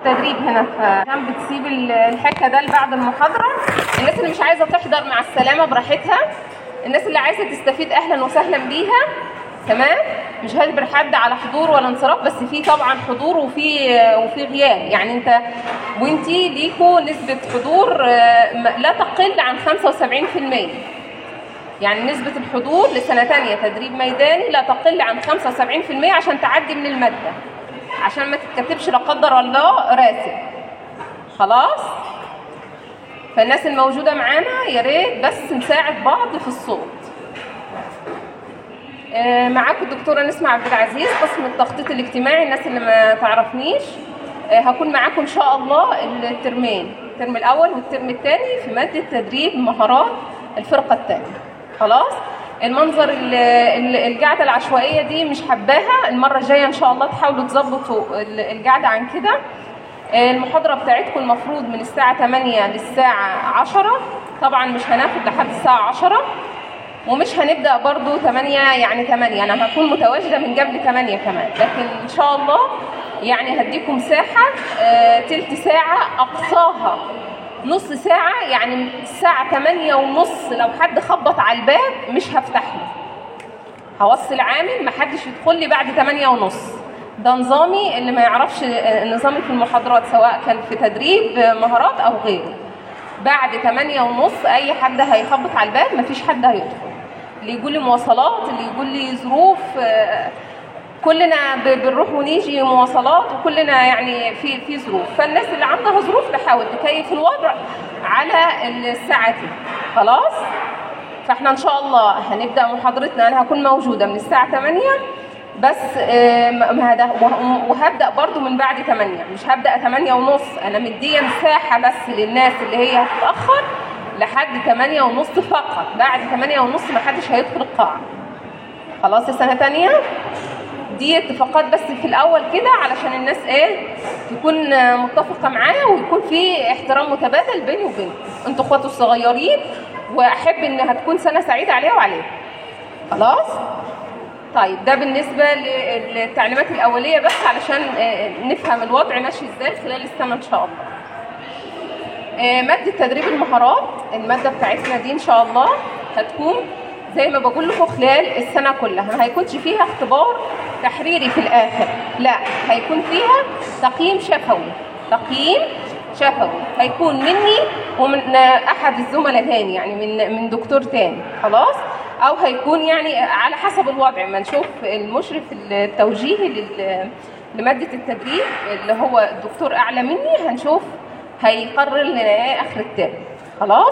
التدريب هنا فكان بتسيب الحكه ده لبعد المحاضره الناس اللي مش عايزه تحضر مع السلامه براحتها الناس اللي عايزه تستفيد اهلا وسهلا بيها تمام مش هجبر حد على حضور ولا انصراف بس في طبعا حضور وفي وفي غياب يعني انت وانتي ليكوا نسبه حضور آه، م- لا تقل عن 75% يعني نسبة الحضور لسنة تانية تدريب ميداني لا تقل عن 75% عشان تعدي من المادة عشان ما تتكتبش لا قدر الله راسب خلاص فالناس الموجودة معانا يا ريت بس نساعد بعض في الصوت آه، معاكم الدكتورة نسمة عبد العزيز قسم التخطيط الاجتماعي الناس اللي ما تعرفنيش آه، هكون معاكم ان شاء الله الترمين الترم الاول والترم الثاني في مادة تدريب مهارات الفرقة الثانية خلاص المنظر ال- ال- القعدة العشوائية دي مش حباها المرة الجاية ان شاء الله تحاولوا تظبطوا ال- القعدة عن كده آه، المحاضرة بتاعتكم المفروض من الساعة 8 للساعة 10 طبعا مش هناخد لحد الساعة 10 ومش هنبدا برضو 8 يعني 8 انا هكون متواجده من قبل 8 كمان لكن ان شاء الله يعني هديكم مساحه آه تلت ساعه اقصاها نص ساعه يعني الساعه 8 ونص لو حد خبط على الباب مش هفتح له هوصل عامل ما حدش يدخل لي بعد 8 ونص ده نظامي اللي ما يعرفش آه، نظامي في المحاضرات سواء كان في تدريب آه، مهارات او غيره بعد 8 ونص اي حد هيخبط على الباب مفيش حد هيدخل اللي يقول لي مواصلات اللي يقول لي ظروف آه، كلنا ب- بنروح ونيجي مواصلات وكلنا يعني في في ظروف فالناس اللي عندها ظروف تحاول تكيف الوضع على الساعه دي خلاص فاحنا ان شاء الله هنبدا محاضرتنا انا هكون موجوده من الساعه 8 بس آه، ما هذا وه- وهبدا برضو من بعد 8 مش هبدا 8 ونص انا مديه مساحه بس للناس اللي هي هتتاخر لحد 8 ونص فقط بعد 8 ونص ما حدش هيدخل القاعه خلاص السنه تانية دي اتفاقات بس في الاول كده علشان الناس ايه تكون آه، متفقه معايا ويكون في احترام متبادل بيني وبينكم انتوا اخواتي الصغيرين واحب انها تكون سنه سعيده عليا وعليكم خلاص طيب ده بالنسبه للتعليمات الاوليه بس علشان آه، نفهم الوضع ماشي ازاي خلال السنه ان شاء الله آه، مادة تدريب المهارات المادة بتاعتنا دي إن شاء الله هتكون زي ما بقول لكم خلال السنة كلها ما هيكونش فيها اختبار تحريري في الآخر لا هيكون فيها تقييم شفوي تقييم شفوي هيكون مني ومن أحد الزملاء تاني يعني من من دكتور تاني خلاص أو هيكون يعني على حسب الوضع ما نشوف المشرف التوجيهي لل- لمادة التدريب اللي هو الدكتور أعلى مني هنشوف هيقرر لنا ايه اخر الترم خلاص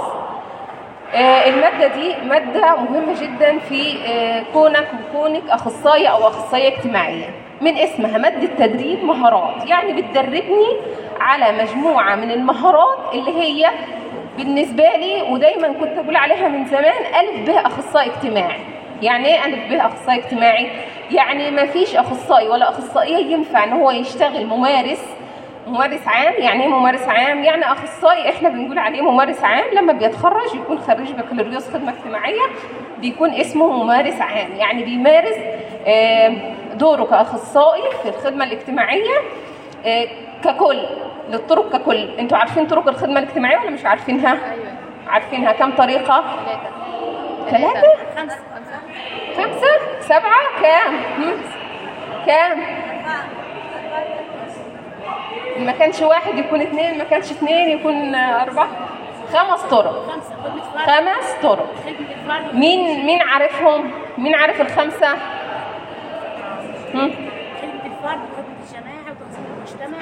آه المادة دي مادة مهمة جدا في آه كونك وكونك أخصائي أو أخصائية اجتماعية من اسمها مادة تدريب مهارات يعني بتدربني على مجموعة من المهارات اللي هي بالنسبة لي ودايما كنت أقول عليها من زمان ألف به أخصائي اجتماعي يعني ايه ألف به أخصائي اجتماعي؟ يعني ما فيش أخصائي ولا أخصائية ينفع إن هو يشتغل ممارس ممارس عام يعني ايه ممارس عام يعني اخصائي احنا بنقول عليه ممارس عام لما بيتخرج يكون خريج بكالوريوس خدمه اجتماعيه بيكون اسمه ممارس عام يعني بيمارس آه، دوره كاخصائي في الخدمه الاجتماعيه آه، ككل للطرق ككل انتوا عارفين طرق الخدمه الاجتماعيه ولا مش عارفينها ايوه عارفينها كم طريقه ثلاثة ثلاثة؟ خمسة خمسة خمسة سبعة كام هم؟ كام ما كانش واحد يكون اثنين ما كانش اثنين يكون أربعة خمس طرق خمسة خدمة فرد خمس طرق خدمة فرد مين مين عارفهم مين عارف الخمسة هم؟ خدمة الفرد وخدمة الجماعة وتنظيم المجتمع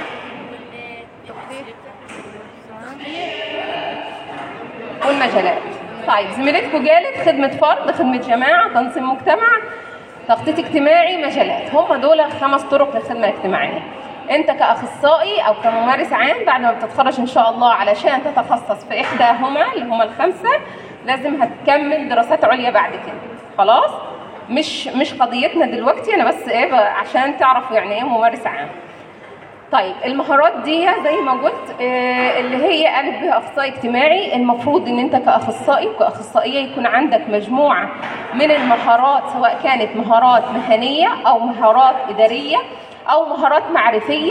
وال والمجالات طيب زميلتكم قالت خدمة فرد خدمة جماعة تنظيم مجتمع تخطيط اجتماعي مجالات هم دول خمس طرق للخدمة الاجتماعية انت كأخصائي او كممارس عام بعد ما بتتخرج ان شاء الله علشان تتخصص في احداهما اللي هما الخمسة لازم هتكمل دراسات عليا بعد كده خلاص مش مش قضيتنا دلوقتي انا بس ايه بقى عشان تعرفوا يعني ايه ممارس عام طيب المهارات دي زي ما قلت آه، اللي هي ألف به أخصائي اجتماعي المفروض إن أنت كأخصائي وكأخصائية يكون عندك مجموعة من المهارات سواء كانت مهارات مهنية أو مهارات إدارية أو مهارات معرفية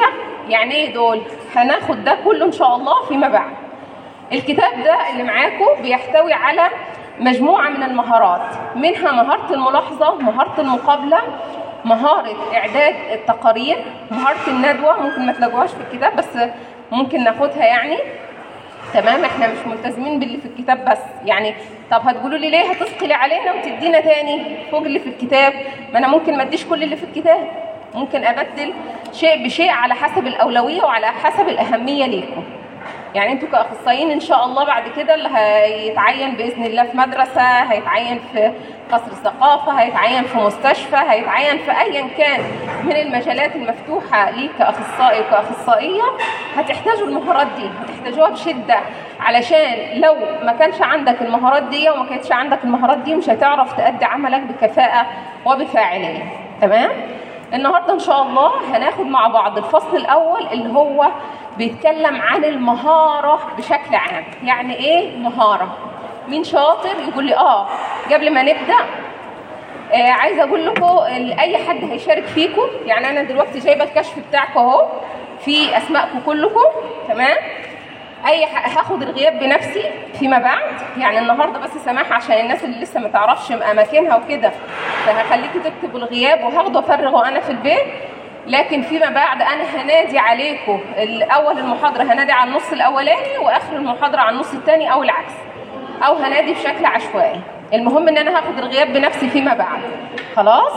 يعني ايه دول هناخد ده كله ان شاء الله فيما بعد الكتاب ده اللي معاكم بيحتوي على مجموعة من المهارات منها مهارة الملاحظة مهارة المقابلة مهارة إعداد التقارير مهارة الندوة ممكن ما تلاقوهاش في الكتاب بس ممكن ناخدها يعني تمام احنا مش ملتزمين باللي في الكتاب بس يعني طب هتقولوا لي ليه هتثقلي علينا وتدينا تاني فوق اللي في الكتاب ما انا ممكن ما اديش كل اللي في الكتاب ممكن ابدل شيء بشيء على حسب الاولويه وعلى حسب الاهميه ليكم يعني انتوا كاخصائيين ان شاء الله بعد كده اللي هيتعين باذن الله في مدرسه هيتعين في قصر الثقافه هيتعين في مستشفى هيتعين في ايا كان من المجالات المفتوحه ليك كاخصائي وكاخصائيه هتحتاجوا المهارات دي هتحتاجوها بشده علشان لو ما كانش عندك المهارات دي وما كانتش عندك المهارات دي مش هتعرف تأدي عملك بكفاءه وبفاعليه تمام النهارده ان شاء الله هناخد مع بعض الفصل الاول اللي هو بيتكلم عن المهاره بشكل عام يعني ايه مهاره مين شاطر يقول لي اه قبل ما نبدا آه عايزه اقول لكم ال- اي حد هيشارك فيكم يعني انا دلوقتي جايبه الكشف بتاعكم اهو في اسمائكم كلكم تمام اي ح- هاخد الغياب بنفسي فيما بعد يعني النهارده بس سماح عشان الناس اللي لسه ما تعرفش اماكنها وكده فهخليكي تكتبوا الغياب وهاخده افرغه انا في البيت لكن فيما بعد انا هنادي عليكم الاول المحاضره هنادي على النص الاولاني واخر المحاضره على النص الثاني او العكس او هنادي بشكل عشوائي المهم ان انا هاخد الغياب بنفسي فيما بعد خلاص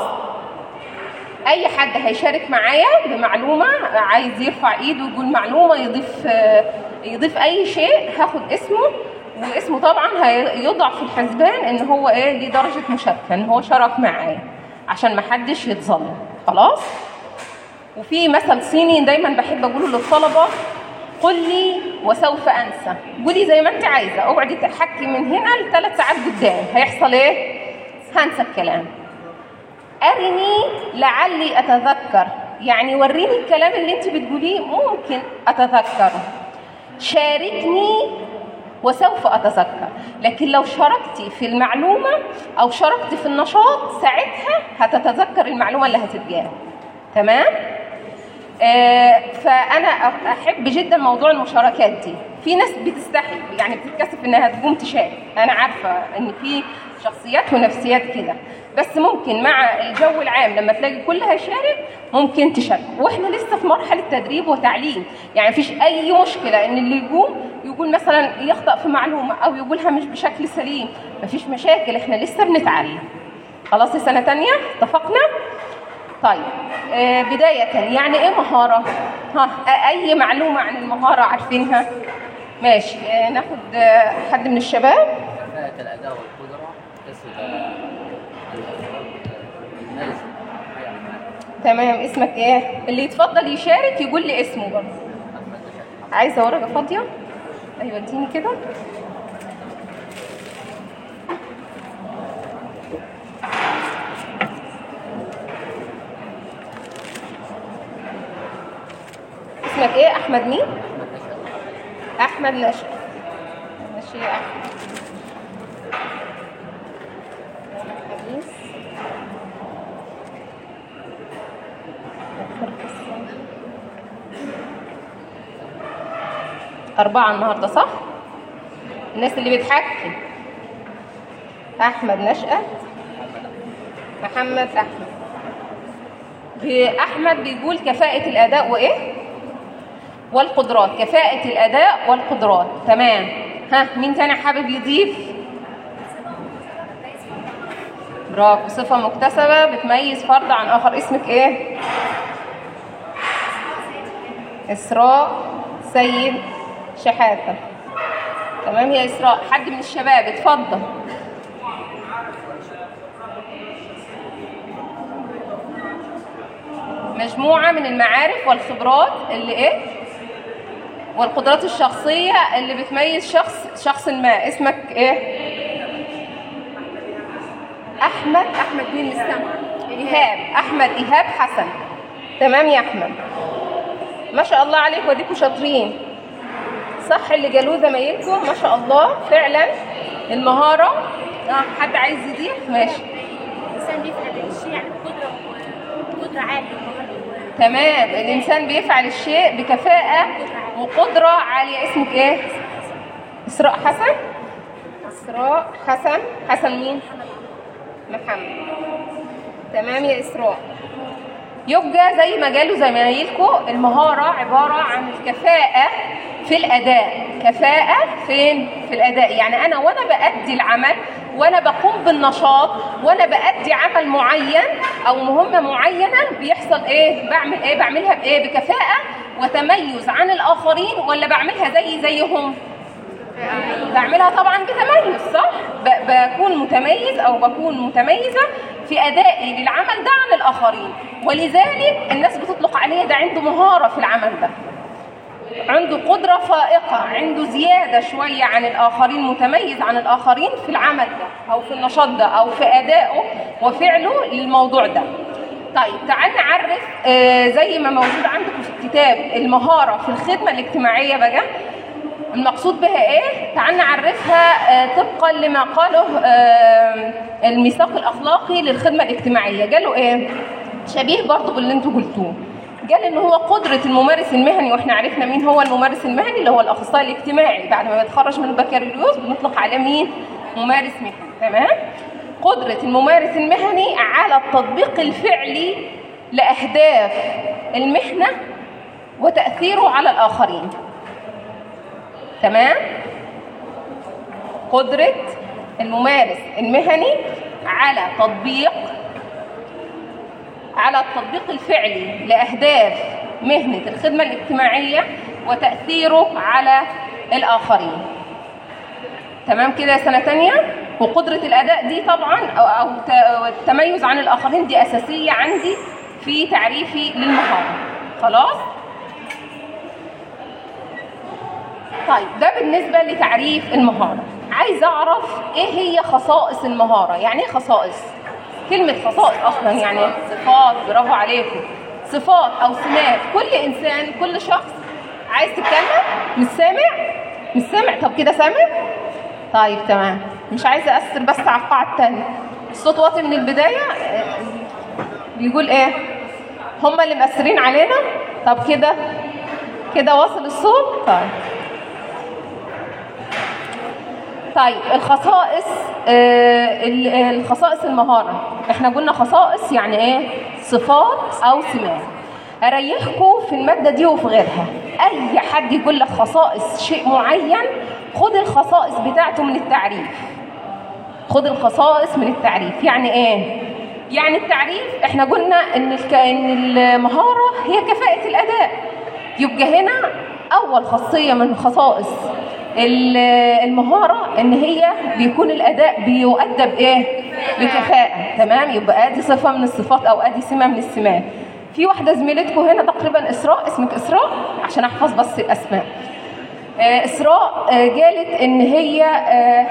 اي حد هيشارك معايا بمعلومه عايز يرفع ايده ويقول معلومه يضيف يضيف اي شيء هاخد اسمه واسمه طبعا هيضع في الحسبان ان هو ايه ليه درجه مشاركه ان هو شارك معايا عشان ما حدش يتظلم خلاص وفي مثل صيني دايما بحب اقوله للطلبه قل لي وسوف انسى قولي زي ما انت عايزه اقعدي تحكي من هنا لثلاث ساعات قدام هيحصل ايه هنسى الكلام أرني لعلي أتذكر يعني وريني الكلام اللي أنت بتقوليه ممكن أتذكره شاركني وسوف أتذكر لكن لو شاركتي في المعلومة أو شاركت في النشاط ساعتها هتتذكر المعلومة اللي هتتجاب تمام؟ آه فأنا أحب جدا موضوع المشاركات دي في ناس بتستحي يعني بتتكسف إنها تقوم تشارك أنا عارفة إن في شخصيات ونفسيات كده بس ممكن مع الجو العام لما تلاقي كل هيشارك ممكن تشارك واحنا لسه في مرحله تدريب وتعليم يعني مفيش اي مشكله ان اللي يقوم يقول مثلا يخطا في معلومه او يقولها مش بشكل سليم مفيش مشاكل احنا لسه بنتعلم خلاص يا سنه تانية اتفقنا طيب آه بدايه يعني ايه مهاره ها اي معلومه عن المهاره عارفينها ماشي آه ناخد آه حد من الشباب كفاءة الأداء والقدرة تسبب الناس تمام اسمك ايه اللي يتفضل يشارك يقول لي اسمه برضه عايزه ورقه فاضيه ايوه اديني كده اسمك ايه احمد مين احمد نشأ ماشي يا احمد حديث أربعة النهاردة صح؟ الناس اللي بتحكي أحمد نشأت محمد أحمد أحمد بيقول كفاءة الأداء وإيه؟ والقدرات كفاءة الأداء والقدرات تمام ها مين تاني حابب يضيف؟ برافو صفة مكتسبة بتميز فرد عن آخر اسمك إيه؟ إسراء سيد شحاتة تمام يا إسراء حد من الشباب اتفضل مجموعة من المعارف والخبرات اللي إيه؟ والقدرات الشخصية اللي بتميز شخص شخص ما اسمك إيه؟ أحمد أحمد مين مستمع؟ إيهاب أحمد إيهاب حسن تمام يا أحمد ما شاء الله عليكم وديكم شاطرين صح اللي قالوه زمايلكم ما شاء الله فعلا المهارة آه حد عايز يضيف ماشي الانسان بيفهم الشيء يعني بقدره قدره عاليه تمام الانسان بيفعل الشيء بكفاءه وقدره عاليه اسمك ايه اسراء حسن اسراء حسن حسن مين محمد تمام يا اسراء يبقى زي ما قالوا زمايلكم المهارة عبارة عن الكفاءة في الأداء كفاءة فين؟ في الأداء يعني أنا وأنا بأدي العمل وأنا بقوم بالنشاط وأنا بأدي عمل معين أو مهمة معينة بيحصل إيه؟ بعمل إيه؟ بعملها بإيه؟ بكفاءة وتميز عن الآخرين ولا بعملها زي زيهم؟ بعملها طبعا بتميز صح ب- بكون متميز او بكون متميزه في ادائي للعمل ده عن الاخرين ولذلك الناس بتطلق عليه ده عنده مهاره في العمل ده عنده قدرة فائقة عنده زيادة شوية عن الآخرين متميز عن الآخرين في العمل ده أو في النشاط ده أو في أدائه وفعله للموضوع ده طيب تعال نعرف آه، زي ما موجود عندكم في الكتاب المهارة في الخدمة الاجتماعية بقى المقصود بها ايه؟ تعال نعرفها آه، طبقا لما قاله آه، الميثاق الاخلاقي للخدمه الاجتماعيه، قالوا ايه؟ شبيه برضه باللي انتوا قلتوه. قال ان هو قدره الممارس المهني واحنا عرفنا مين هو الممارس المهني اللي هو الاخصائي الاجتماعي بعد ما بيتخرج من البكالوريوس بنطلق عليه مين؟ ممارس مهني، تمام؟ قدره الممارس المهني على التطبيق الفعلي لاهداف المهنه وتاثيره على الاخرين. تمام قدرة الممارس المهني على تطبيق على التطبيق الفعلي لأهداف مهنة الخدمة الاجتماعية وتأثيره على الآخرين تمام كده يا سنة تانية وقدرة الأداء دي طبعا أو, أو ت- التميز عن الآخرين دي أساسية عندي في تعريفي للمهارة خلاص طيب ده بالنسبة لتعريف المهارة عايز أعرف إيه هي خصائص المهارة يعني إيه خصائص كلمة خصائص أصلا يعني صفات برافو عليكم صفات أو سمات كل إنسان كل شخص عايز تتكلم مش سامع مش سامع طب كده سامع طيب تمام مش عايزة أأثر بس على القاعة التانية الصوت واطي من البداية آه، بيقول إيه هما اللي مأثرين علينا طب كده كده واصل الصوت طيب طيب الخصائص آه، ال- الخصائص المهارة احنا قلنا خصائص يعني ايه صفات او سمات اريحكم في المادة دي وفي غيرها اي حد يقول لك خصائص شيء معين خد الخصائص بتاعته من التعريف خد الخصائص من التعريف يعني ايه يعني التعريف احنا قلنا ان الك... ان المهاره هي كفاءه الاداء يبقى هنا اول خاصيه من خصائص ال- المهاره ان هي بيكون الاداء بيؤدى بايه بكفاءه تمام يبقى ادي صفه من الصفات او ادي سمه من السمات في واحده زميلتكم هنا تقريبا اسراء اسمك اسراء عشان احفظ بس الاسماء آه، اسراء آه، قالت ان هي آه،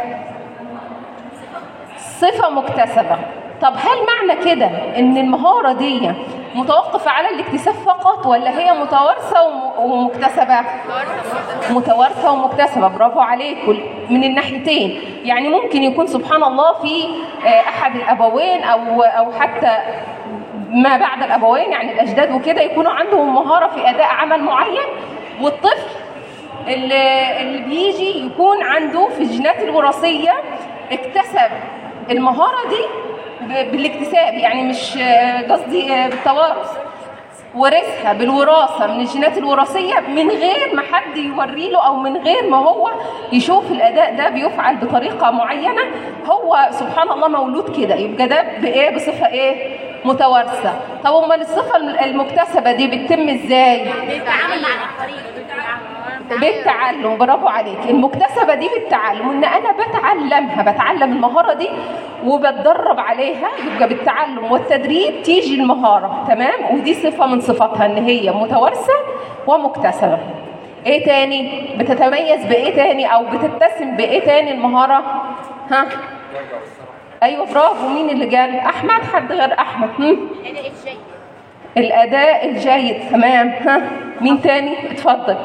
صفة مكتسبة طب هل معنى كده ان المهارة دي متوقفة على الاكتساب فقط ولا هي متوارثة وم- ومكتسبة متوارثة ومكتسبة برافو عليكم من الناحيتين يعني ممكن يكون سبحان الله في آه، احد الابوين او او حتى ما بعد الابوين يعني الاجداد وكده يكونوا عندهم مهارة في اداء عمل معين والطفل اللي, اللي بيجي يكون عنده في الجينات الوراثيه اكتسب المهاره دي ب- بالاكتساب يعني مش آه، قصدي آه، بالتوارث ورثها بالوراثه من الجينات الوراثيه من غير ما حد يوري له او من غير ما هو يشوف الاداء ده بيفعل بطريقه معينه هو سبحان الله مولود كده يبقى ده بايه بصفه ايه متوارثه طب امال الصفه المكتسبه دي بتتم ازاي بالتعامل مع الاخرين بالتعلم برافو عليك المكتسبه دي بالتعلم ان انا بتعلمها بتعلم المهاره دي وبتدرب عليها يبقى بالتعلم والتدريب تيجي المهاره تمام ودي صفه من صفاتها ان هي متوارثه ومكتسبه ايه تاني بتتميز بايه تاني او بتتسم بايه تاني المهاره ها ايوه برافو مين اللي قال احمد حد غير احمد هم؟ الاداء الجيد الاداء الجيد تمام ها مين تاني اتفضل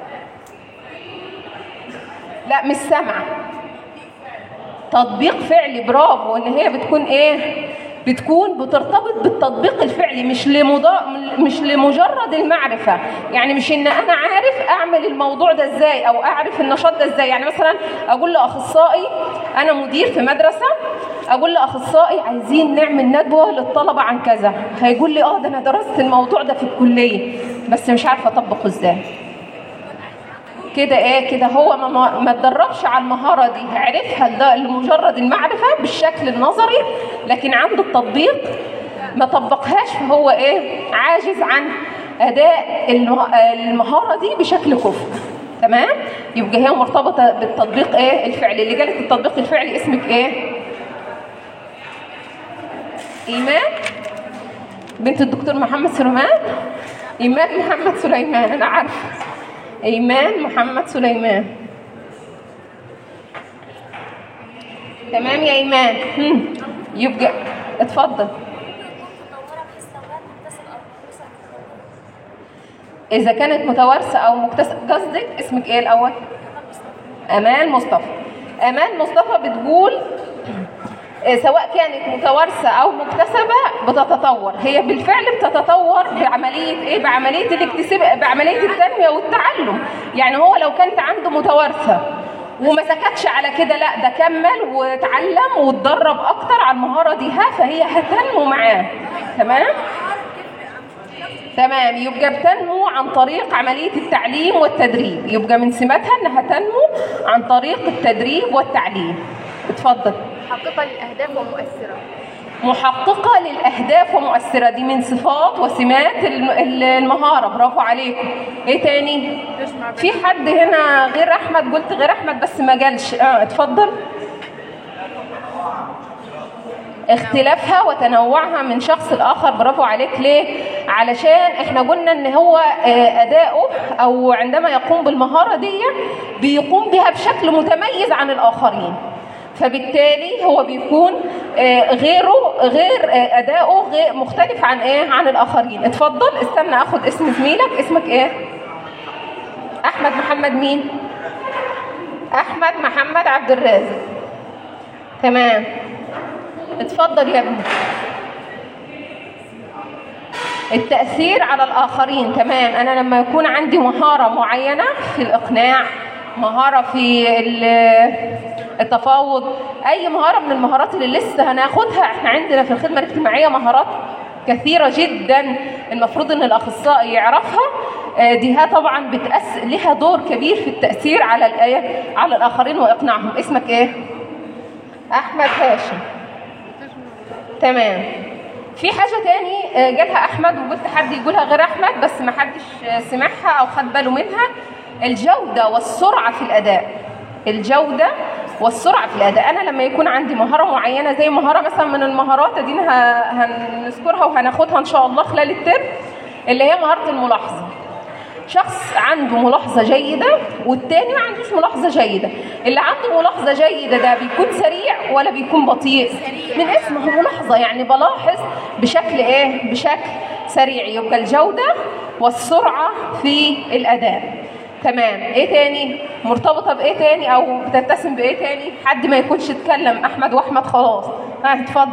لا مش سامعه تطبيق فعلي برافو ان هي بتكون ايه بتكون بترتبط بالتطبيق الفعلي مش لمضا... مش لمجرد المعرفة يعني مش ان انا عارف اعمل الموضوع ده ازاي او اعرف النشاط ده ازاي يعني مثلا اقول لاخصائي انا مدير في مدرسة اقول لاخصائي عايزين نعمل ندوة للطلبة عن كذا هيقول لي اه ده انا درست الموضوع ده في الكلية بس مش عارفة اطبقه ازاي كده ايه كده هو ما ما- ما اتدربش على المهاره دي عرفها ل- لمجرد المعرفه بالشكل النظري لكن عنده التطبيق ما طبقهاش فهو ايه عاجز عن اداء المه- المهاره دي بشكل كفء تمام يبقى هي مرتبطه بالتطبيق ايه الفعلي اللي جالك التطبيق الفعلي اسمك ايه ايمان بنت الدكتور محمد سليمان ايمان محمد سليمان انا عارفه ايمان محمد سليمان تمام يا ايمان هم. يبقى اتفضل اذا كانت متوارثه او مكتسبه قصدك اسمك ايه الاول امان مصطفى امان مصطفى بتقول آه، سواء كانت متوارثه او مكتسبه بتتطور هي بالفعل بتتطور بعمليه ايه بعمليه الاكتساب بعمليه التنميه والتعلم يعني هو لو كانت عنده متوارثه وما سكتش على كده لا ده كمل وتعلم واتدرب اكتر على المهاره دي ها فهي هتنمو معاه تمام تمام يبقى بتنمو عن طريق عملية التعليم والتدريب يبقى من سماتها انها تنمو عن طريق التدريب والتعليم اتفضل محققة للأهداف ومؤثرة محققة للأهداف ومؤثرة دي من صفات وسمات الم- ال- المهارة برافو عليكم ايه تاني تجمع بين في حد هنا غير احمد قلت غير احمد بس ما جالش اه اتفضل اختلافها وتنوعها من شخص لاخر برافو عليك ليه علشان احنا قلنا ان هو آه، اداؤه او عندما يقوم بالمهاره دي بيقوم بها بشكل متميز عن الاخرين فبالتالي هو بيكون آه، غيره غير آه، اداؤه غير مختلف عن ايه عن الاخرين اتفضل استنى اخد اسم زميلك اسمك ايه احمد محمد مين احمد محمد عبد الرازق تمام اتفضل يا ابني التأثير على الآخرين تمام أنا لما يكون عندي مهارة معينة في الإقناع مهارة في ال- التفاوض أي مهارة من المهارات اللي لسه هناخدها احنا عندنا في الخدمة الاجتماعية مهارات كثيرة جدا المفروض ان الأخصائي يعرفها آه، دي ها طبعا بتأس لها دور كبير في التأثير على الآية على الآخرين وإقناعهم اسمك ايه؟ أحمد هاشم تمام في حاجة تاني آه، جالها أحمد وقلت حد يقولها غير أحمد بس ما حدش آه، سمعها أو خد باله منها الجودة والسرعة في الأداء الجودة والسرعة في الأداء أنا لما يكون عندي مهارة معينة زي مهارة مثلا من المهارات دي ه- هنذكرها وهناخدها إن شاء الله خلال الترم اللي هي مهارة الملاحظة شخص عنده ملاحظة جيدة والتاني ما عندوش ملاحظة جيدة اللي عنده ملاحظة جيدة ده بيكون سريع ولا بيكون بطيء من اسمه ملاحظة يعني بلاحظ بشكل ايه بشكل سريع يبقى الجودة والسرعة في الأداء تمام ايه تاني مرتبطة بايه تاني او بتتسم بايه تاني حد ما يكونش اتكلم احمد واحمد خلاص ها اتفضل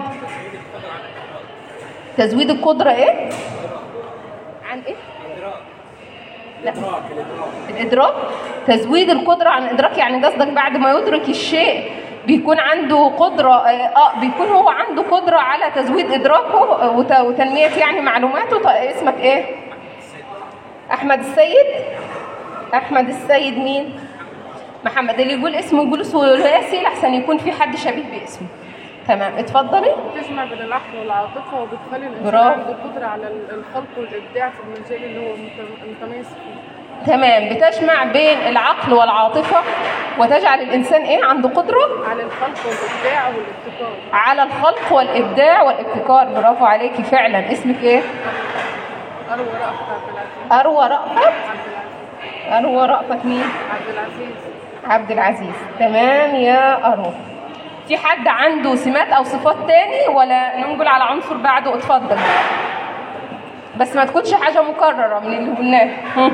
تزويد القدرة ايه عن ايه لا الادراك تزويد القدره عن الادراك يعني قصدك بعد ما يدرك الشيء بيكون عنده قدره اه آه، بيكون هو عنده قدره على تزويد ادراكه آه، وت- وتنميه يعني معلوماته طيب اسمك ايه احمد السيد احمد السيد مين محمد اللي يقول اسمه يقول ثلاثي لحسن يكون في حد شبيه باسمه تمام اتفضلي تجمع بين العقل والعاطفة وبتخلي الإنسان برافو. عنده قدرة على ال- الخلق والإبداع في المجال اللي هو مت- متميز فيه تمام بتجمع بين العقل والعاطفه وتجعل الانسان ايه عنده قدره على الخلق والإبداع والابتكار على الخلق والابداع والابتكار برافو عليكي فعلا اسمك ايه أروى رأفت عبد العزيز اروى رأفت عبد العزيز اروى رأفت مين عبد العزيز عبد العزيز تمام يا اروى في حد عنده سمات او صفات تاني ولا ننقل على عنصر بعده اتفضل بس ما تكونش حاجه مكرره من اللي قلناه هم.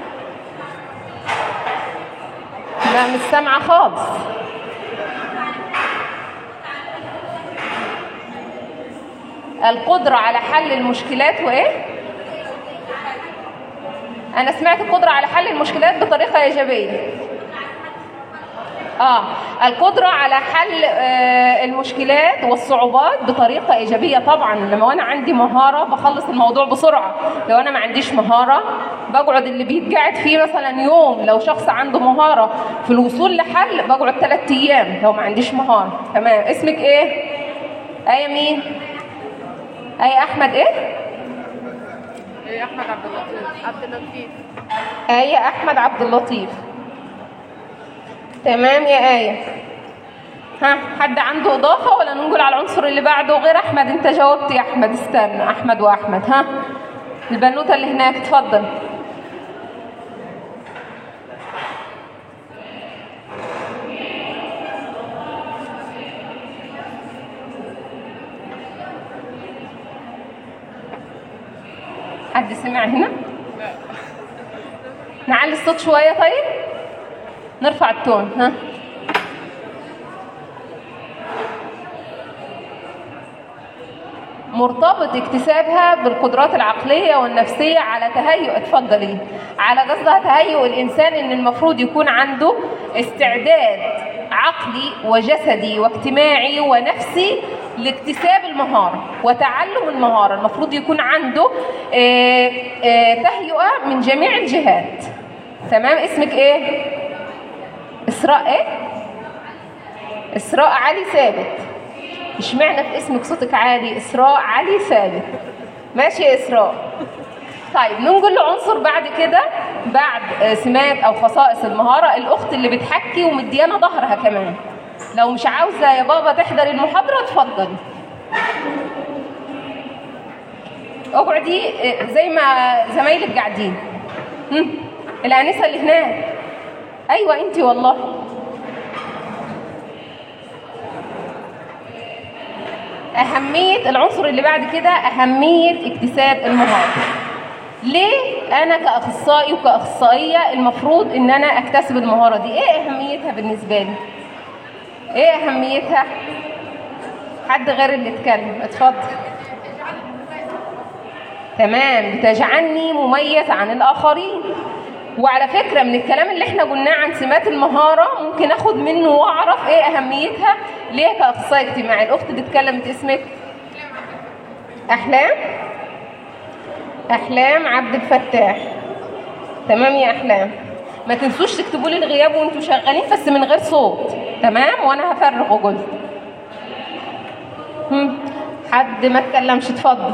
لا مش سامعه خالص القدرة على حل المشكلات وإيه؟ أنا سمعت القدرة على حل المشكلات بطريقة إيجابية آه القدرة على حل آه المشكلات والصعوبات بطريقة إيجابية طبعا لما أنا عندي مهارة بخلص الموضوع بسرعة لو أنا ما عنديش مهارة بقعد اللي بيتقعد فيه مثلا يوم لو شخص عنده مهارة في الوصول لحل بقعد ثلاث أيام لو ما عنديش مهارة تمام اسمك إيه؟ آية مين؟ آية أحمد إيه؟ إيه احمد عبد اللطيف عبد اللطيف آية أحمد عبد اللطيف تمام يا آية ها حد عنده إضافة ولا ننقل على العنصر اللي بعده غير أحمد أنت جاوبت يا أحمد استنى أحمد وأحمد ها البنوتة اللي هناك اتفضل حد سمع هنا؟ نعلي الصوت شوية طيب؟ نرفع التون ها مرتبط اكتسابها بالقدرات العقلية والنفسية على تهيؤ اتفضلي على قصدها تهيؤ الإنسان إن المفروض يكون عنده استعداد عقلي وجسدي واجتماعي ونفسي لاكتساب المهارة وتعلم المهارة المفروض يكون عنده آه، آه، تهيئة من جميع الجهات تمام اسمك ايه؟ إسراء ايه؟ إسراء علي ثابت اشمعنى في اسمك صوتك عالي إسراء علي ثابت ماشي يا إسراء طيب ننقل لعنصر بعد كده بعد آه، سمات أو خصائص المهارة الأخت اللي بتحكي ومديانة ظهرها كمان لو مش عاوزة يا بابا تحضري المحاضرة اتفضلي اقعدي آه، زي ما زمايلك قاعدين هم، الآنسة اللي هناك أيوة أنت والله أهمية العنصر اللي بعد كده أهمية اكتساب المهارة ليه أنا كأخصائي وكأخصائية المفروض إن أنا أكتسب المهارة دي إيه أهميتها بالنسبة لي إيه أهميتها حد غير اللي اتكلم اتفضل تمام بتجعلني مميز عن الآخرين وعلى فكرة من الكلام اللي احنا قلناه عن سمات المهارة ممكن اخد منه واعرف ايه اهميتها ليه كاخصائي اجتماعي الاخت اللي اتكلمت اسمك احلام احلام عبد الفتاح تمام يا احلام ما تنسوش تكتبوا لي الغياب وانتوا شغالين بس من غير صوت تمام وانا هفرغ وجزء هم، حد ما اتكلمش اتفضل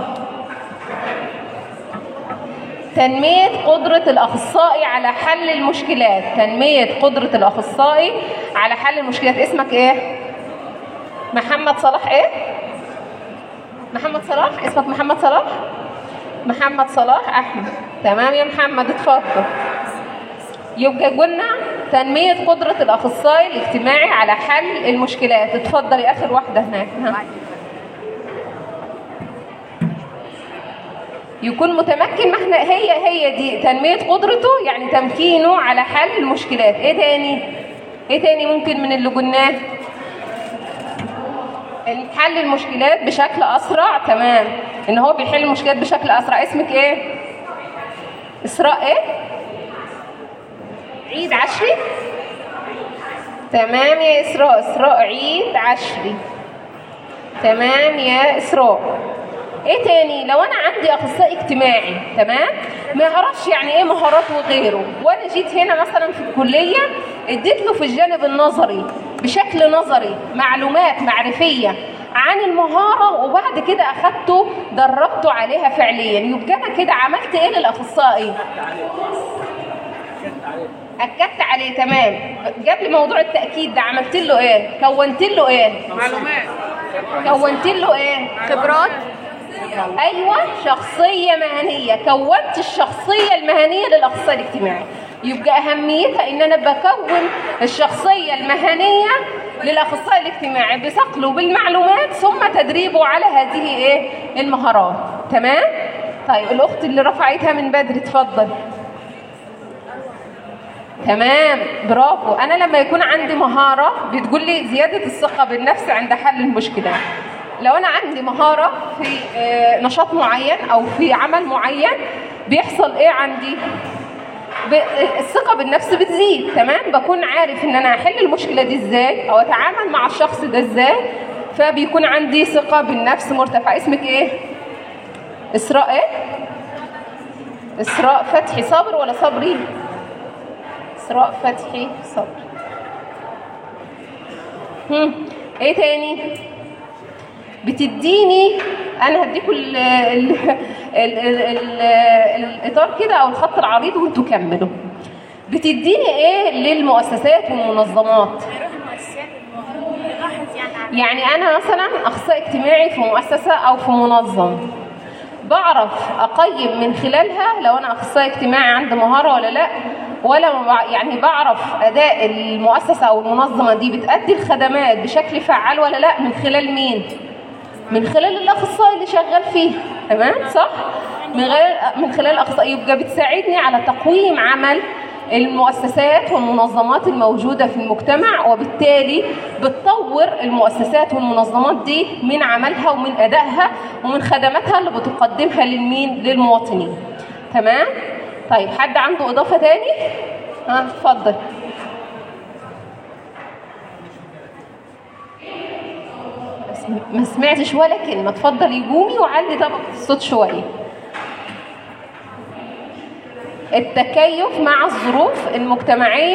تنمية قدرة الأخصائي على حل المشكلات تنمية قدرة الأخصائي على حل المشكلات اسمك إيه؟ محمد صلاح إيه؟ محمد صلاح اسمك محمد صلاح؟ محمد صلاح أحمد تمام يا محمد اتفضل يبقى قلنا تنمية قدرة الأخصائي الاجتماعي على حل المشكلات اتفضلي آخر واحدة هناك ها. يكون متمكن ما احنا هي هي دي تنمية قدرته يعني تمكينه على حل المشكلات ايه تاني ايه تاني ممكن من اللي قلناه حل المشكلات بشكل اسرع تمام ان هو بيحل المشكلات بشكل اسرع اسمك ايه اسراء ايه عيد عشري تمام يا اسراء اسراء عيد عشري تمام يا اسراء ايه تاني لو انا عندي اخصائي اجتماعي تمام ما يعرفش يعني ايه مهارات وغيره وانا جيت هنا مثلا في الكليه اديت له في الجانب النظري بشكل نظري معلومات معرفيه عن المهاره وبعد كده اخدته دربته عليها فعليا يبقى انا كده عملت ايه للاخصائي اكدت عليه تمام قبل موضوع التاكيد ده عملت له ايه كونت له ايه معلومات كونت له ايه خبرات ايوه شخصيه مهنيه كونت الشخصيه المهنيه للاخصائي الاجتماعي يبقى اهميتها ان انا بكون الشخصيه المهنيه للاخصائي الاجتماعي بصقله بالمعلومات ثم تدريبه على هذه ايه المهارات تمام طيب الاخت اللي رفعتها من بدري اتفضل تمام برافو انا لما يكون عندي مهاره بتقول لي زياده الثقه بالنفس عند حل المشكله لو انا عندي مهاره في آه، نشاط معين او في عمل معين بيحصل ايه عندي ب- الثقة بالنفس بتزيد تمام بكون عارف ان انا هحل المشكلة دي ازاي او اتعامل مع الشخص ده ازاي فبيكون عندي ثقة بالنفس مرتفعة اسمك ايه؟ اسراء ايه؟ اسراء فتحي صابر ولا صبري؟ اسراء فتحي صبري هم. ايه تاني؟ بتديني انا هديكم ال- ال- ال- ال- ال- الاطار كده او الخط العريض وانتوا كملوا بتديني ايه للمؤسسات والمنظمات هيروح المؤسسات المهارة يلاحظ يعني على يعني انا مثلا اخصائي اجتماعي في مؤسسه او في منظم بعرف اقيم من خلالها لو انا اخصائي اجتماعي عندي مهاره ولا لا ولا ما بع- يعني بعرف اداء المؤسسه او المنظمه دي بتادي الخدمات بشكل فعال ولا لا من خلال مين من خلال الاخصائي اللي شغال فيه تمام صح من خلال من خلال الاخصائي يبقى بتساعدني على تقويم عمل المؤسسات والمنظمات الموجوده في المجتمع وبالتالي بتطور المؤسسات والمنظمات دي من عملها ومن ادائها ومن خدماتها اللي بتقدمها للمين للمواطنين تمام طيب حد عنده اضافه تاني ها اتفضل ما سمعتش ولا كلمة اتفضلي قومي وعلي طبقة الصوت شوية التكيف مع الظروف المجتمعية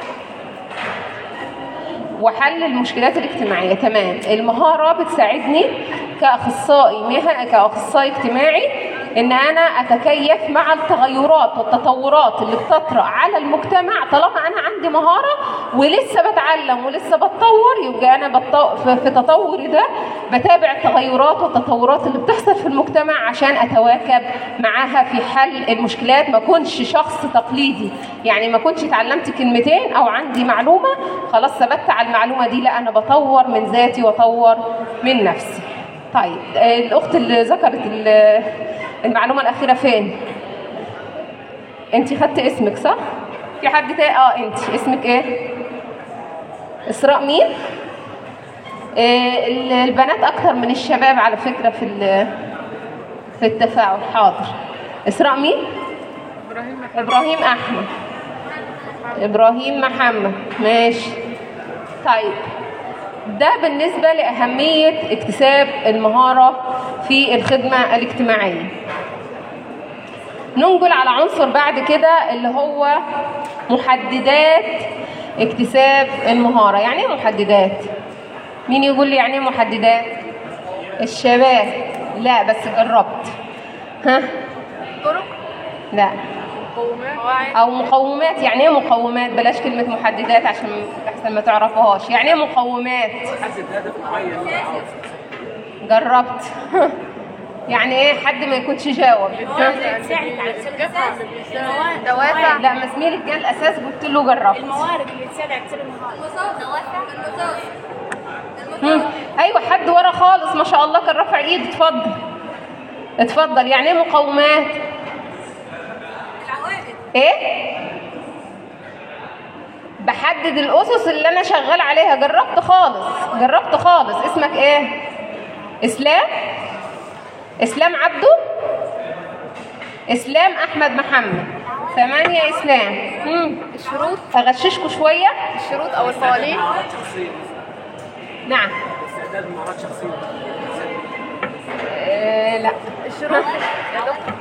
وحل المشكلات الاجتماعية تمام المهارة بتساعدني كأخصائي مهنة كأخصائي اجتماعي إن أنا أتكيف مع التغيرات والتطورات اللي بتطرأ على المجتمع طالما أنا عندي مهارة ولسه بتعلم ولسه بتطور يبقى أنا بتطو... في في تطوري ده بتابع التغيرات والتطورات اللي بتحصل في المجتمع عشان أتواكب معاها في حل المشكلات ما أكونش شخص تقليدي يعني ما كنتش اتعلمت كلمتين أو عندي معلومة خلاص ثبت على المعلومة دي لا أنا بطور من ذاتي وأطور من نفسي طيب آه، الأخت اللي ذكرت ال- المعلومة الأخيرة فين؟ أنت خدت اسمك صح؟ في حد تاني؟ اه أنت اسمك إيه؟ إسراء مين؟ آه، ال- البنات أكتر من الشباب على فكرة في ال- في التفاعل حاضر إسراء مين؟ ابراهيم محمد إبراهيم أحمد إبراهيم محمد ماشي طيب ده بالنسبة لأهمية اكتساب المهارة في الخدمة الاجتماعية ننقل على عنصر بعد كده اللي هو محددات اكتساب المهارة يعني ايه محددات مين يقول لي يعني ايه محددات الشباب لا بس جربت ها طرق لا مقومات او مقومات يعني ايه مقومات بلاش كلمه محددات عشان احسن ما تعرفوهاش يعني ايه مقومات جربت يعني ايه حد ما يكونش جاوب الموارد تساعد على اكتساب الاساس الموارد دوافع لا ما زميلك جه الاساس قلت له جربت الموارد اللي تساعد على اكتساب المهارة مم. ايوه حد ورا خالص ما شاء الله كان رافع ايد اتفضل اتفضل يعني ايه مقومات ايه بحدد الاسس اللي انا شغال عليها جربت خالص جربت خالص اسمك ايه اسلام اسلام عبده اسلام احمد محمد ثمانية اسلام مم. الشروط اغششكوا شويه الشروط او القوانين نعم آه لا الشروط يا دكتور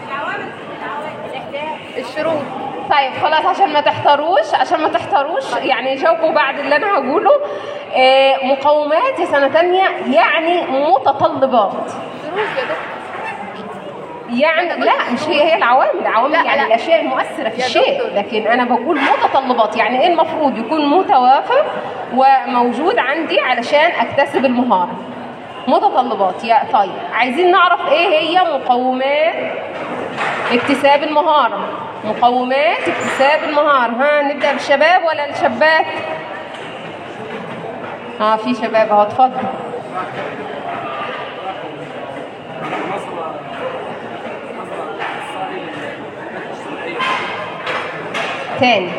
الشروط طيب خلاص عشان ما تحتاروش عشان ما تحتاروش يعني جاوبوا بعد اللي انا هقوله آه مقومات يا سنه تانية يعني متطلبات شروط يا دكتور يعني لا مش هي هي العوامل العوامل لا، يعني لا. الاشياء المؤثره في يا الشيء دكتور. لكن انا بقول متطلبات يعني ايه المفروض يكون متوافر وموجود عندي علشان اكتسب المهاره متطلبات يا طيب عايزين نعرف ايه هي مقومات اكتساب المهاره مقومات اكتساب المهاره ها نبدا بالشباب ولا الشابات اه في شباب اهو اتفضل تاني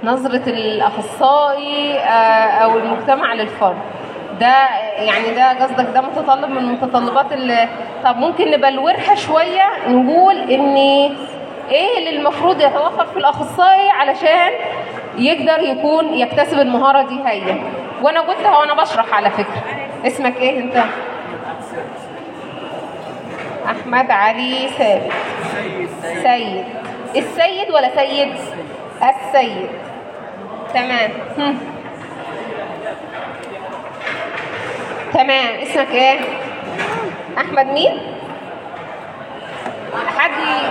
نظرة الأخصائي آه، أو المجتمع للفرد ده يعني ده قصدك ده متطلب من متطلبات ال طب ممكن نبلورها شوية نقول إن إيه اللي المفروض يتوفر في الأخصائي علشان يقدر يكون يكتسب المهارة دي هي وأنا قلتها وأنا بشرح على فكرة اسمك إيه أنت؟ أحمد علي ثابت سيد السيد ولا سيد؟ السيد تمام هم. تمام اسمك ايه احمد مين حد ي-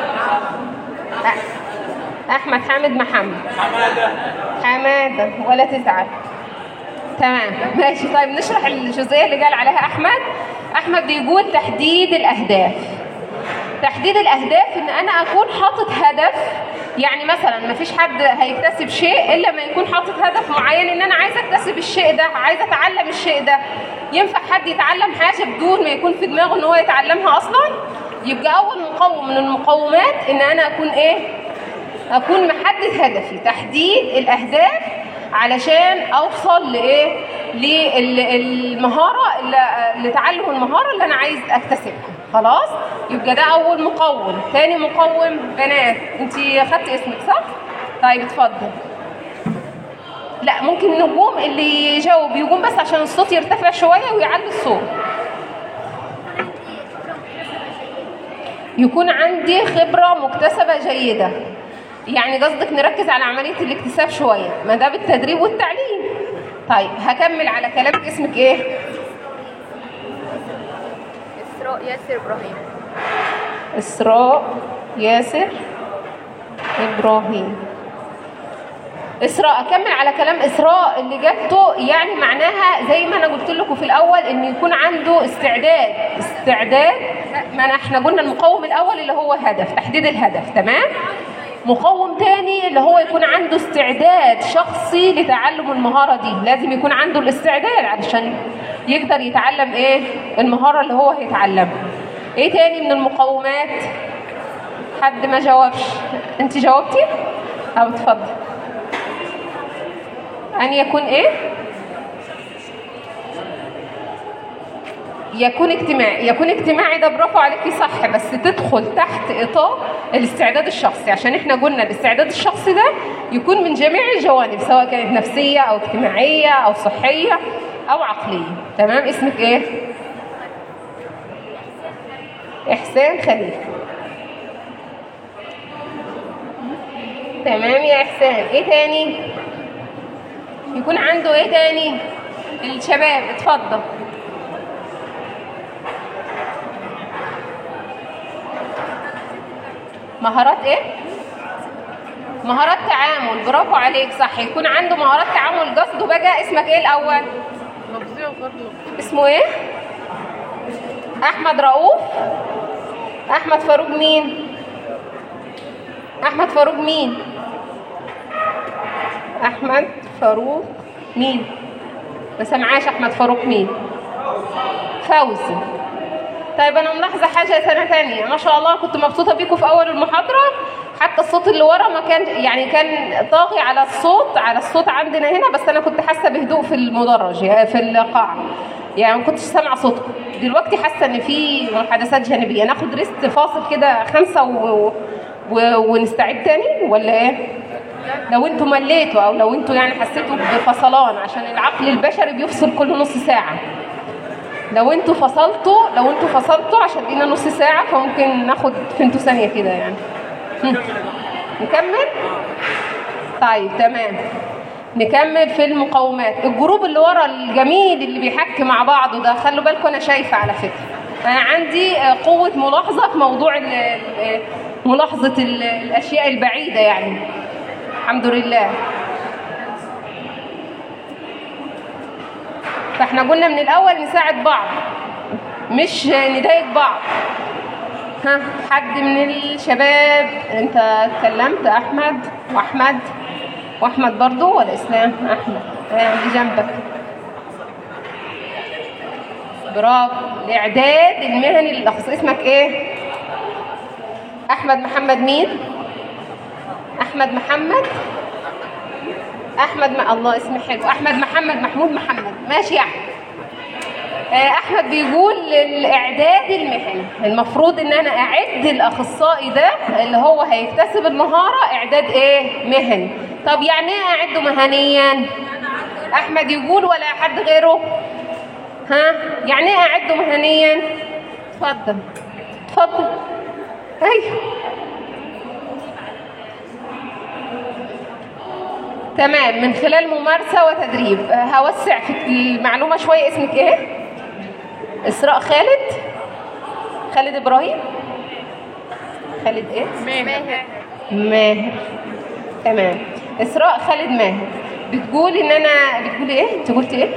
أ- احمد حامد محمد حماده ولا تزعل تمام ماشي طيب نشرح الجزئيه اللي قال عليها احمد احمد بيقول تحديد الاهداف تحديد الاهداف ان انا اكون حاطط هدف يعني مثلا ما فيش حد هيكتسب شيء الا ما يكون حاطط هدف معين ان انا عايزه اكتسب الشيء ده عايزه اتعلم الشيء ده ينفع حد يتعلم حاجه بدون ما يكون في دماغه ان هو يتعلمها اصلا يبقى اول مقوم من المقومات ان انا اكون ايه اكون محدد هدفي تحديد الاهداف علشان اوصل لايه للمهاره اللي- لتعلم المهاره اللي انا عايز اكتسبها خلاص يبقى ده اول مقوم تاني مقوم بنات انت خدت اسمك صح طيب اتفضل لا ممكن نجوم اللي يجاوب يقوم بس عشان الصوت يرتفع شويه ويعلي الصوت يكون عندي خبرة مكتسبة جيدة يعني قصدك نركز على عملية الاكتساب شوية ما ده بالتدريب والتعليم طيب هكمل على كلامك اسمك ايه إسراء ياسر إبراهيم إسراء ياسر إبراهيم إسراء أكمل على كلام إسراء اللي جابته يعني معناها زي ما أنا قلت لكم في الأول إن يكون عنده استعداد استعداد ما أنا إحنا قلنا المقوم الأول اللي هو هدف تحديد الهدف تمام مقوم تاني اللي هو يكون عنده استعداد شخصي لتعلم المهارة دي لازم يكون عنده الاستعداد علشان يقدر يتعلم ايه المهارة اللي هو هيتعلمها ايه تاني من المقومات حد ما جاوبش انت جاوبتي او اتفضل ان يكون ايه يكون اجتماعي يكون اجتماعي ده برافو عليكي صح بس تدخل تحت اطار الاستعداد الشخصي عشان احنا قلنا الاستعداد الشخصي ده يكون من جميع الجوانب سواء كانت نفسيه او اجتماعيه او صحيه او عقليه تمام اسمك ايه احسان خليل تمام يا احسان ايه تاني يكون عنده ايه تاني الشباب اتفضل مهارات ايه مهارات تعامل برافو عليك صح يكون عنده مهارات تعامل قصده بقى اسمك ايه الاول لفظية وغير لفظية اسمه ايه احمد رؤوف احمد فاروق مين احمد فاروق مين احمد فاروق مين ما سمعاش احمد فاروق مين فوزي طيب انا ملاحظه حاجه سنه تانية ما شاء الله كنت مبسوطه بيكم في اول المحاضره حتى الصوت اللي ورا ما كان يعني كان طاغي على الصوت على الصوت عندنا هنا بس انا كنت حاسه بهدوء في المدرج يعني في القاعه يعني ما كنتش سامعه صوتكم دلوقتي حاسه ان في محادثات جانبيه ناخد ريست فاصل كده خمسه و... و... ونستعيد تاني ولا ايه لو انتوا مليتوا او لو انتوا يعني حسيتوا بفصلان عشان العقل البشري بيفصل كل نص ساعه لو انتوا فصلتوا لو انتوا فصلتوا عشان لينا نص ساعة فممكن ناخد فينتو ثانية كده يعني هم. نكمل؟ طيب تمام نكمل في المقومات الجروب اللي ورا الجميل اللي بيحكي مع بعضه ده خلوا بالكم انا شايفه على فكره انا عندي آه، قوه ملاحظه في موضوع ال- ال- ملاحظه ال- الاشياء البعيده يعني الحمد لله فاحنا قلنا من الاول نساعد بعض مش نضايق بعض ها حد من الشباب انت اتكلمت احمد واحمد واحمد برضو ولا اسلام احمد اه، اللي جنبك برافو الاعداد المهني للاخص اسمك ايه احمد محمد مين احمد محمد احمد ما الله اسم حلو احمد محمد محمود محمد ماشي يا احمد آه، احمد بيقول الاعداد المهني المفروض ان انا اعد الاخصائي ده اللي هو هيكتسب المهاره اعداد ايه مهني طب يعني ايه اعده مهنيا احمد يقول ولا حد غيره ها يعني ايه اعده مهنيا اتفضل اتفضل ايوه تمام من خلال ممارسة وتدريب آه، هوسع في المعلومة شوية اسمك ايه؟ إسراء خالد خالد إبراهيم خالد ايه؟ ماهر ماهر تمام إسراء خالد ماهر بتقول إن أنا بتقولي ايه؟ أنت قلتي ايه؟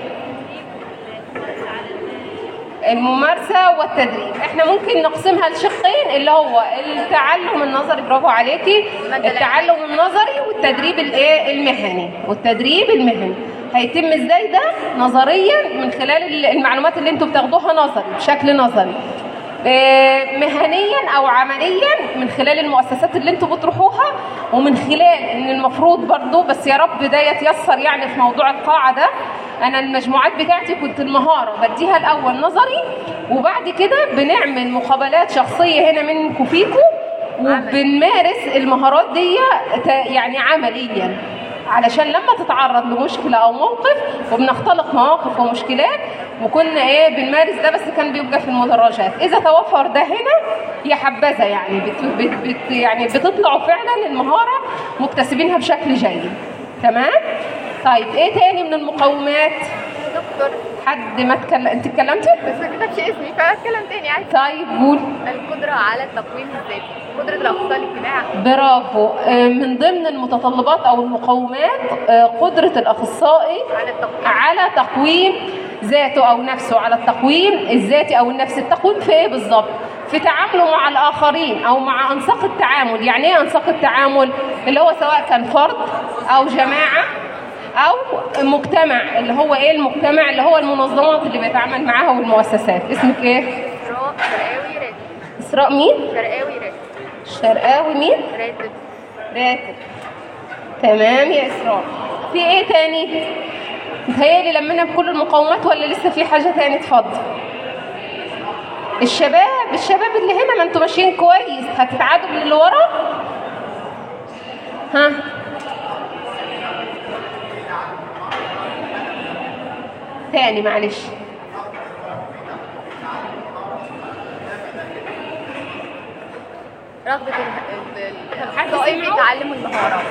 الممارسة والتدريب احنا ممكن نقسمها لشقين اللي هو التعلم النظري برافو عليكي التعلم النظري والتدريب الايه المهني والتدريب المهني هيتم ازاي ده نظريا من خلال المعلومات اللي انتوا بتاخدوها نظري بشكل نظري آه، مهنيا او عمليا من خلال المؤسسات اللي انتوا بتروحوها ومن خلال ان المفروض برضو بس يا رب ده يتيسر يعني في موضوع القاعه ده انا المجموعات بتاعتي كنت المهاره بديها الاول نظري وبعد كده بنعمل مقابلات شخصيه هنا منكم فيكم وبنمارس المهارات دي ت- يعني عمليا علشان لما تتعرض لمشكله او موقف وبنختلق مواقف ومشكلات وكنا ايه بنمارس ده بس كان بيبقى في المدرجات اذا توفر ده هنا يا حبذا يعني بت بت بت يعني بتطلعوا فعلا المهاره مكتسبينها بشكل جيد تمام طيب ايه تاني من المقومات دكتور حد ما اتكلم انت اتكلمتي بس ما كتبش اسمي فاتكلم تاني عادي طيب قول القدرة على التقويم الذاتي قدرة الأخصائي الاجتماعي برافو آه، من ضمن المتطلبات او المقومات آه، قدره الاخصائي على التقويم على تقويم ذاته او نفسه على التقويم الذاتي او النفسي التقويم في ايه بالظبط في تعامله مع الاخرين او مع انساق التعامل يعني ايه انساق التعامل اللي هو سواء كان فرد او جماعه او مجتمع اللي هو ايه المجتمع اللي هو المنظمات اللي بيتعامل معاها والمؤسسات اسمك ايه إسراء شرقاوي راتب اسراء مين شرقاوي راتب شرقاوي مين راتب راتب تمام يا اسراء في ايه تاني متهيألي لمينا بكل المقومات ولا لسه في حاجه تاني اتفضل الشباب الشباب اللي هنا ما انتوا ماشيين كويس هتتعادوا من اللي ورا ها تاني معلش رغبة ال- ال- الأخصائي في تعلم المهارات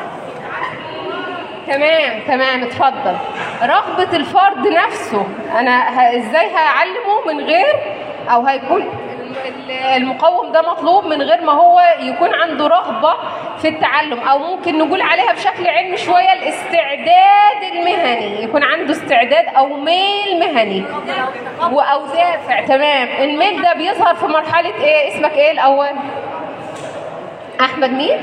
تمام تمام اتفضل رغبة الفرد نفسه أنا ه- إزاي هعلمه من غير أو هيكون ال- المقوم ده مطلوب من غير ما هو يكون عنده رغبة في التعلم أو ممكن نقول عليها بشكل علمي شوية الاستعداد المهني يكون عنده استعداد أو ميل مهني و- أو دافع تمام الميل ده بيظهر في مرحلة إيه اسمك إيه الأول أحمد مين؟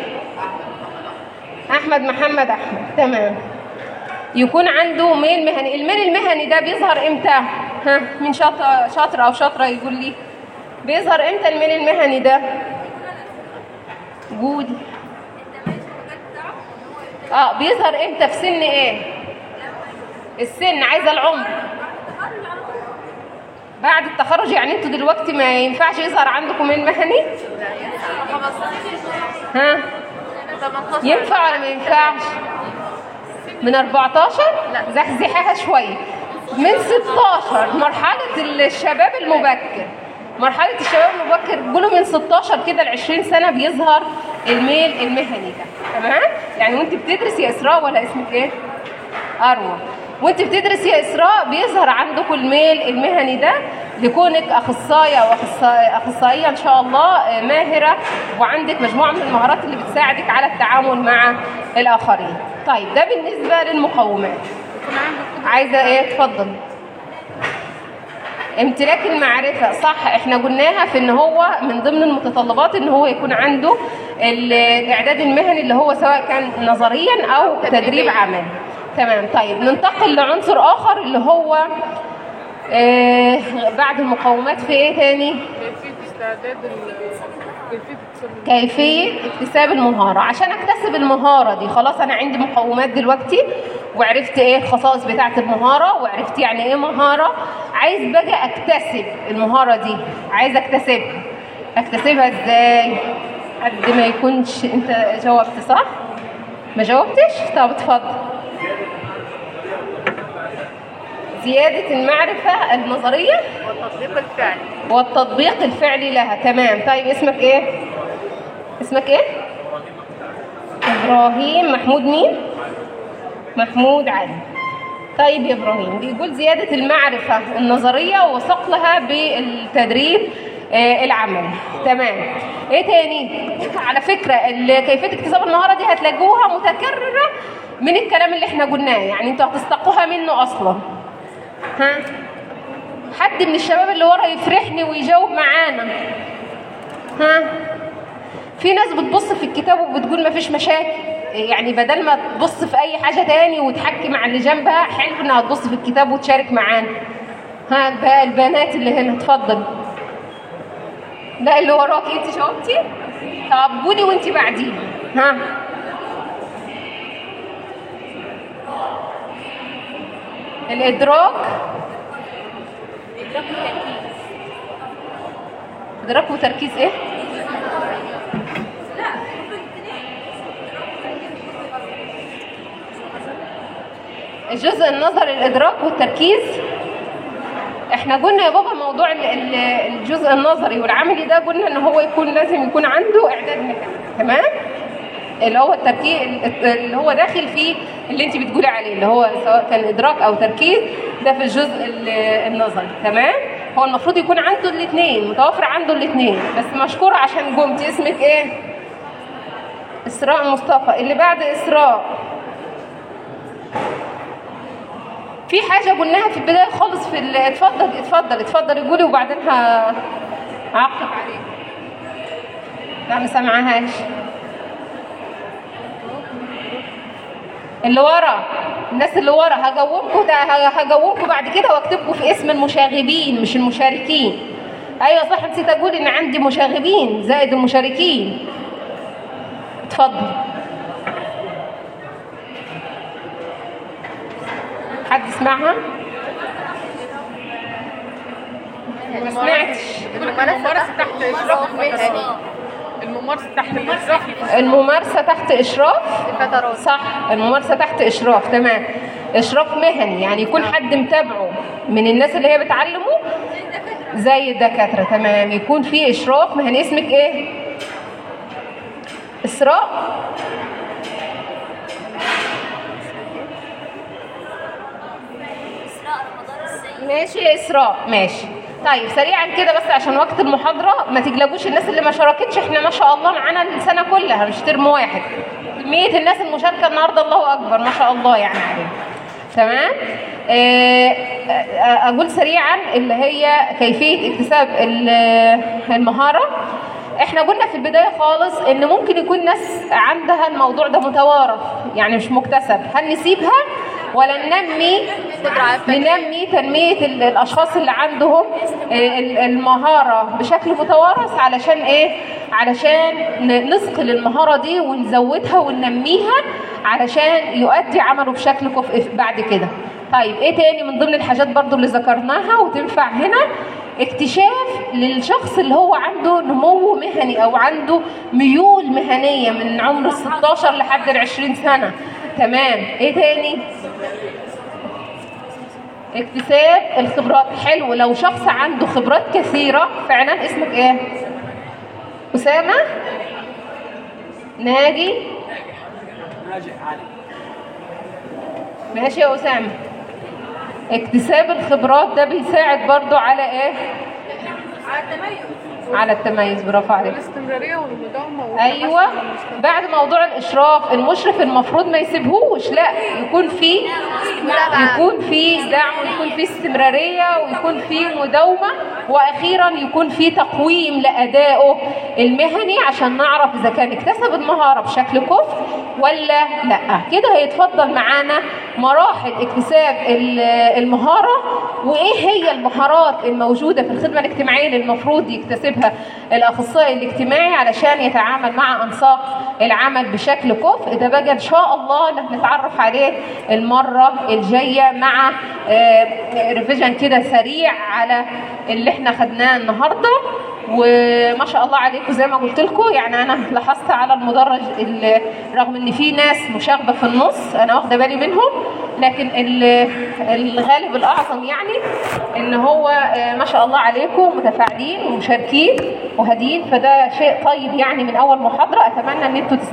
احمد محمد احمد تمام يكون عنده ميل مهني الميل المهني ده بيظهر امتى ها مين شاطر شاطر او شاطره يقول لي بيظهر امتى الميل المهني ده جودي اه بيظهر امتى في سن ايه السن عايزه العمر بعد التخرج يعني انتوا دلوقتي ما ينفعش يظهر عندكم ميل مهني ها ينفع ولا ما ينفعش؟ من 14 لا. زحزحها شويه من 16 مرحله الشباب المبكر مرحله الشباب المبكر قولوا من 16 كده ل 20 سنه بيظهر الميل المهني ده تمام يعني وانت بتدرسي يا اسراء ولا اسمك ايه اروى وانت بتدرسي يا اسراء بيظهر عندكم الميل المهني ده لكونك اخصائيه او اخصائيه اخصائيه ان شاء الله آه، ماهره وعندك مجموعه من المهارات اللي بتساعدك على التعامل مع الاخرين طيب ده بالنسبه للمقومات يكون عنده قدرة عايزه ايه اتفضل امتلاك المعرفه صح احنا قلناها في ان هو من ضمن المتطلبات ان هو يكون عنده ال- الاعداد المهني اللي هو سواء كان نظريا او تدريب عملي تمام طيب ننتقل لعنصر اخر اللي هو آه بعد المقومات في ايه تاني كيفية استعداد ال- كيفية كيفية كيفية اكتساب المهارة عشان اكتسب المهارة دي خلاص انا عندي مقومات دلوقتي وعرفت ايه الخصائص بتاعة المهارة وعرفت يعني ايه مهارة عايز بقى اكتسب المهارة دي عايز اكتسبها اكتسبها ازاي حد ما يكونش انت جاوبت صح ما جاوبتش طب اتفضل زيادة المعرفة النظرية والتطبيق الفعلي والتطبيق الفعلي لها تمام طيب اسمك ايه اسمك ايه ابراهيم محمود مين محمود علي طيب يا ابراهيم بيقول زياده المعرفه النظريه وصقلها بالتدريب آه، العملي تمام ايه تاني على فكره ال- كيفيه اكتساب المهاره دي هتلاقوها متكرره من الكلام اللي احنا قلناه يعني انتوا هتستقوها منه اصلا ها حد من الشباب اللي ورا يفرحني ويجاوب معانا ها في ناس بتبص في الكتاب وبتقول مفيش مشاكل يعني بدل ما تبص في اي حاجه تاني وتحكي مع اللي جنبها حلو انها تبص في الكتاب وتشارك معانا ها بقى البنات اللي هنا اتفضل لا اللي وراكي انت جاوبتي طب قولي وانت بعدين ها الادراك إدراك التركيز ادراك وتركيز ايه الجزء النظري الادراك والتركيز احنا قلنا يا بابا موضوع ال- ال- الجزء النظري والعملي ده قلنا ان هو يكون لازم يكون عنده اعداد مهني تمام اللي هو التركيز اللي هو داخل فيه اللي انت بتقولي عليه اللي هو سواء كان ادراك او تركيز ده في الجزء ال- النظري تمام هو المفروض يكون عنده الاثنين متوفر عنده الاثنين بس مشكور عشان قمتي اسمك ايه اسراء مصطفى اللي بعد اسراء في حاجة قلناها في البداية خالص في ال- اتفضل اتفضل اتفضل قولي وبعدين ه- هعقب عليك لا ما سامعاهاش اللي ورا الناس اللي ورا هجاوبكم ده هجاوبكم بعد كده واكتبكم في اسم المشاغبين مش المشاركين ايوه صح نسيت اقول ان عندي مشاغبين زائد المشاركين اتفضل حد سمعها ما سمعتش الممارسة تحت إشراف مهني الممارسة تحت إشراف الممارسة تحت إشراف فترات صح الممارسة تحت إشراف تمام إشراف مهني يعني يكون حد متابعه من الناس اللي هي بتعلمه زي الدكاترة تمام يكون في إشراف مهني اسمك إيه؟ إسراء إسراء رمضان السيد ماشي يا إسراء ماشي طيب سريعا كده بس عشان وقت المحاضرة ما تجلبوش الناس اللي ما شاركتش احنا ما شاء الله معانا السنة كلها مش ترم واحد كمية الناس المشاركة النهاردة الله أكبر ما شاء الله يعني عليهم تمام آه، آه، أقول سريعا اللي هي كيفية اكتساب ال- المهارة احنا قلنا في البداية خالص ان ممكن يكون ناس عندها الموضوع ده متوارث يعني مش مكتسب هل نسيبها ولا ننمي ننمي تنمية ال- الأشخاص اللي عندهم آه، ال- المهارة بشكل متوارث علشان إيه؟ علشان ن- نثقل المهارة دي ونزودها وننميها علشان يؤدي عمله بشكل كفء بعد كده. طيب إيه تاني من ضمن الحاجات برضو اللي ذكرناها وتنفع هنا؟ اكتشاف للشخص اللي هو عنده نمو مهني او عنده ميول مهنيه من عمر ال 16 لحد ال 20 سنه تمام ايه تاني اكتساب الخبرات حلو لو شخص عنده خبرات كثيرة فعلا اسمك ايه أسامة ناجي ماشي يا أسامة اكتساب الخبرات ده بيساعد برضو على ايه على التميز برافو عليك الاستمرارية والمداومة والتمسك ايوه بالمستقبل. بعد موضوع الاشراف المشرف المفروض ما يسيبهوش لا يكون في يكون في دعم ويكون في استمراريه ويكون في مداومه واخيرا يكون في تقويم لادائه المهني عشان نعرف اذا كان اكتسب المهاره بشكل كفء ولا لا كده هيتفضل معانا مراحل اكتساب ال- المهاره وايه هي المهارات الموجوده في الخدمه الاجتماعيه اللي المفروض يكتسبها بيجيبها الاخصائي الاجتماعي علشان يتعامل مع انساق العمل بشكل كفء ده بقى ان شاء الله اللي هنتعرف عليه المره الجايه مع ريفيجن كده سريع على اللي احنا خدناه النهارده وما شاء الله عليكم زي ما قلت لكم يعني انا لاحظت على المدرج ال- رغم ان في ناس مشاغبه في النص انا واخده بالي منهم لكن ال- الغالب الاعظم يعني ان هو آه، ما شاء الله عليكم متفاعلين ومشاركين وهادين فده شيء طيب يعني من اول محاضره اتمنى ان انتوا